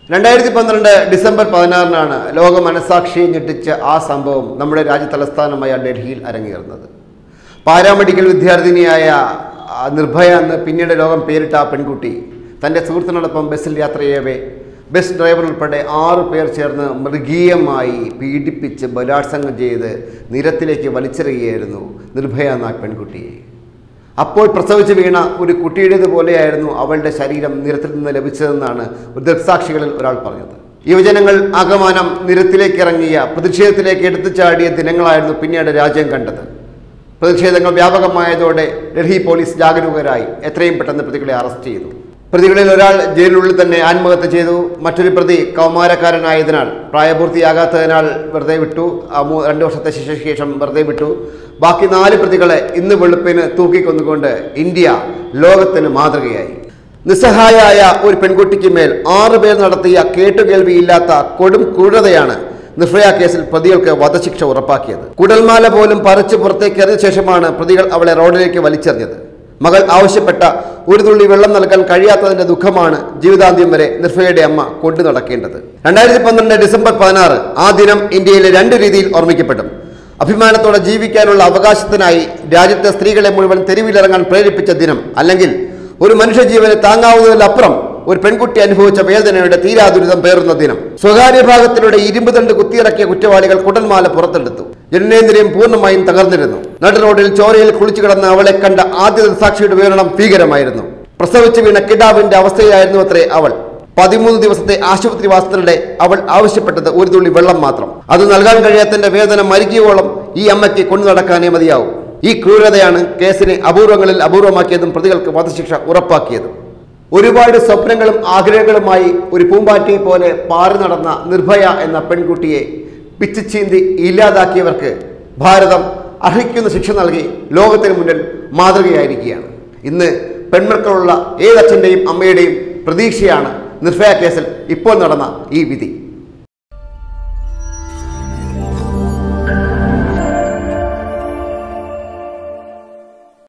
രണ്ടായിരത്തി പന്ത്രണ്ട് ഡിസംബർ പതിനാറിനാണ് ലോക മനസാക്ഷിയെ ഞെട്ടിച്ച ആ സംഭവം നമ്മുടെ രാജ്യ തലസ്ഥാനമായ ഡൽഹിയിൽ അരങ്ങേറുന്നത് പാരാമെഡിക്കൽ വിദ്യാർത്ഥിനിയായ ആ, നിർഭയ എന്ന് പിന്നീട് ലോകം പേരിട്ട ആ പെൺകുട്ടി തൻ്റെ സുഹൃത്തിനോടൊപ്പം ബസ്സിൽ യാത്ര ചെയ്യവേ ബസ് ഡ്രൈവർ ഉൾപ്പെടെ ആറു പേർ ചേർന്ന് മൃഗീയമായി പീഡിപ്പിച്ച് ബലാത്സംഗം ചെയ്ത് നിരത്തിലേക്ക് വലിച്ചെറിയുകയായിരുന്നു നിർഭയ എന്ന ആ പെൺകുട്ടിയെ അപ്പോൾ പ്രസവിച്ച് വീണ ഒരു കുട്ടിയുടേതുപോലെയായിരുന്നു അവളുടെ ശരീരം നിരത്തിൽ നിന്ന് ലഭിച്ചതെന്നാണ് ദൃക്സാക്ഷികളിൽ ഒരാൾ പറഞ്ഞത് യുവജനങ്ങൾ ആകമാനം നിരത്തിലേക്ക് ഇറങ്ങിയ പ്രതിഷേധത്തിലേക്ക് എടുത്തു ചാടിയ ദിനങ്ങളായിരുന്നു പിന്നീട് രാജ്യം കണ്ടത് പ്രതിഷേധങ്ങൾ വ്യാപകമായതോടെ ഡൽഹി പോലീസ് ജാഗരൂകരായി എത്രയും പെട്ടെന്ന് പ്രതികളെ അറസ്റ്റ് ചെയ്തു പ്രതികളിൽ ഒരാൾ ജയിലിനുള്ളിൽ തന്നെ ആത്മഹത്യ ചെയ്തു മറ്റൊരു പ്രതി കൗമാരക്കാരനായതിനാൽ പ്രായപൂർത്തിയാകാത്തതിനാൽ വെറുതെ വിട്ടു ആ മൂ- രണ്ട് വർഷത്തെ ശിക്ഷയ്ക്ക് ശേഷം വെറുതെ വിട്ടു ബാക്കി നാല് പ്രതികളെ ഇന്ന് വെളുപ്പിന് തൂക്കിക്കൊന്നുകൊണ്ട് ഇന്ത്യ ലോകത്തിന് മാതൃകയായി നിസ്സഹായായ ഒരു പെൺകുട്ടിക്ക് മേൽ ആറ് പേർ നടത്തിയ കേട്ടുകേൾവിയില്ലാത്ത കൊടും ക്രൂരതയാണ് നിർഭയ കേസിൽ പ്രതികൾക്ക് വധശിക്ഷ ഉറപ്പാക്കിയത് കുടൽമാല പോലും പറിച്ചു പുറത്തേക്ക് എറിഞ്ഞ ശേഷമാണ് പ്രതികൾ അവളെ റോഡിലേക്ക് വലിച്ചെറിഞ്ഞത് മകൾ ആവശ്യപ്പെട്ട ഒരു തുള്ളി വെള്ളം നൽകാൻ കഴിയാത്തതിന്റെ ദുഃഖമാണ് ജീവിതാന്ത്യം വരെ നിർഭയയുടെ അമ്മ കൊണ്ടു നടക്കേണ്ടത് രണ്ടായിരത്തി പന്ത്രണ്ട് ഡിസംബർ പതിനാറ് ആ ദിനം ഇന്ത്യയിലെ രണ്ട് രീതിയിൽ ഓർമ്മിക്കപ്പെടും അഭിമാനത്തോടെ ജീവിക്കാനുള്ള അവകാശത്തിനായി രാജ്യത്തെ സ്ത്രീകളെ മുഴുവൻ തെരുവിലിറങ്ങാൻ പ്രേരിപ്പിച്ച ദിനം അല്ലെങ്കിൽ ഒരു മനുഷ്യജീവന് താങ്ങാവുന്നതിലപ്പുറം ഒരു പെൺകുട്ടി അനുഭവിച്ച വേദനയുടെ തീരാദുരിതം പേറുന്ന ദിനം സ്വകാര്യ ഭാഗത്തിലൂടെ ഇരുമ്പ് തണ്ട് കുത്തിയിറക്കിയ കുറ്റവാളികൾ കുടൽമാല പുറത്തെടുത്തു ജനനേന്ദ്രിയം പൂർണ്ണമായും തകർന്നിരുന്നു നടു റോഡിൽ ചോരയിൽ കുളിച്ചു കിടന്ന അവളെ കണ്ട ആദ്യ സാക്ഷിയുടെ വിവരണം ഭീകരമായിരുന്നു പ്രസവിച്ചു വീണ കിടാവിന്റെ അവസ്ഥയായിരുന്നു അത്രേ അവൾ പതിമൂന്ന് ദിവസത്തെ ആശുപത്രിവാസത്തിനിടെ അവൾ ആവശ്യപ്പെട്ടത് ഒരു തുള്ളി വെള്ളം മാത്രം അത് നൽകാൻ കഴിയാത്തതിന്റെ വേദന മരിക്കുവോളം ഈ അമ്മയ്ക്ക് കൊണ്ടു നടക്കാനേ മതിയാവും ഈ ക്രൂരതയാണ് കേസിനെ അപൂർവങ്ങളിൽ അപൂർവമാക്കിയതും പ്രതികൾക്ക് വധശിക്ഷ ഉറപ്പാക്കിയതും ഒരുപാട് സ്വപ്നങ്ങളും ആഗ്രഹങ്ങളുമായി ഒരു പൂമ്പാറ്റിയെ പോലെ പാറി നടന്ന നിർഭയ എന്ന പെൺകുട്ടിയെ പിച്ചിച്ചീന്തി ഇല്ലാതാക്കിയവർക്ക് ഭാരതം അർഹിക്കുന്ന ശിക്ഷ നൽകി ലോകത്തിന് മുന്നിൽ മാതൃകയായിരിക്കുകയാണ് ഇന്ന് പെൺമക്കളുള്ള ഏതച്ഛൻ്റെയും അമ്മയുടെയും പ്രതീക്ഷയാണ് നിർഭയ കേസിൽ ഇപ്പോൾ നടന്ന ഈ വിധി